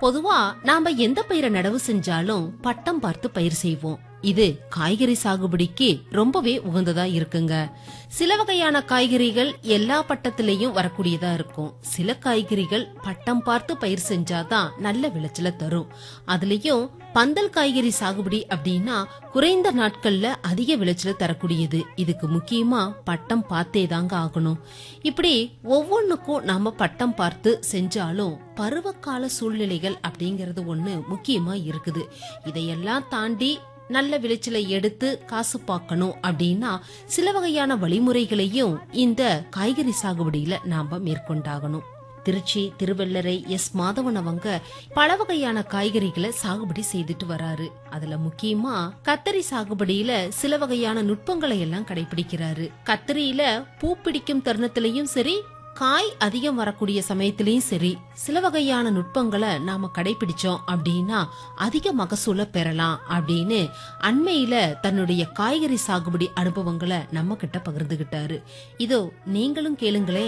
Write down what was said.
பொதுவா நாம எந்த பயிரை நடவு செஞ்சாலும் பட்டம் பார்த்து பயிர் செய்வோம் இது காய்கறி சாகுபடிக்கு ரொம்பவே உகந்ததா இருக்குங்க சில வகையான காய்கறிகள் எல்லா பட்டத்திலையும் வரக்கூடியதா இருக்கும் சில காய்கறிகள் பட்டம் பார்த்து பயிர் செஞ்சாதான் நல்ல விளைச்சல தரும் அதுலயும் பந்தல் காய்கறி சாகுபடி அப்படின்னா குறைந்த நாட்கள்ல அதிக விளைச்சல தரக்கூடியது இதுக்கு முக்கியமா பட்டம் பார்த்தே தாங்க ஆகணும் இப்படி ஒவ்வொன்னுக்கும் நாம பட்டம் பார்த்து செஞ்சாலும் பருவகால சூழ்நிலைகள் அப்படிங்கறது ஒண்ணு முக்கியமா இருக்குது இதையெல்லாம் தாண்டி நல்ல விளைச்சலை எடுத்து காசு பார்க்கணும் அப்படின்னா சில வகையான வழிமுறைகளையும் இந்த காய்கறி சாகுபடியில நாம மேற்கொண்டாகணும் திருச்சி திருவள்ளரை எஸ் மாதவன் அவங்க பல வகையான காய்கறிகளை சாகுபடி செய்துட்டு வராரு அதுல முக்கியமா கத்தரி சாகுபடியில சில வகையான நுட்பங்களை எல்லாம் கடைபிடிக்கிறாரு கத்தரியில பூ பிடிக்கும் தருணத்திலையும் சரி காய் அதிகம் வரக்கூடிய சமயத்திலயும் சரி சில வகையான நுட்பங்களை நாம கடைபிடிச்சோம் அப்படின்னா அதிக மகசூல பெறலாம் அப்படின்னு அண்மையில தன்னுடைய காய்கறி சாகுபடி அனுபவங்களை நம்ம கிட்ட பகிர்ந்துகிட்டாரு இதோ நீங்களும் கேளுங்களேன்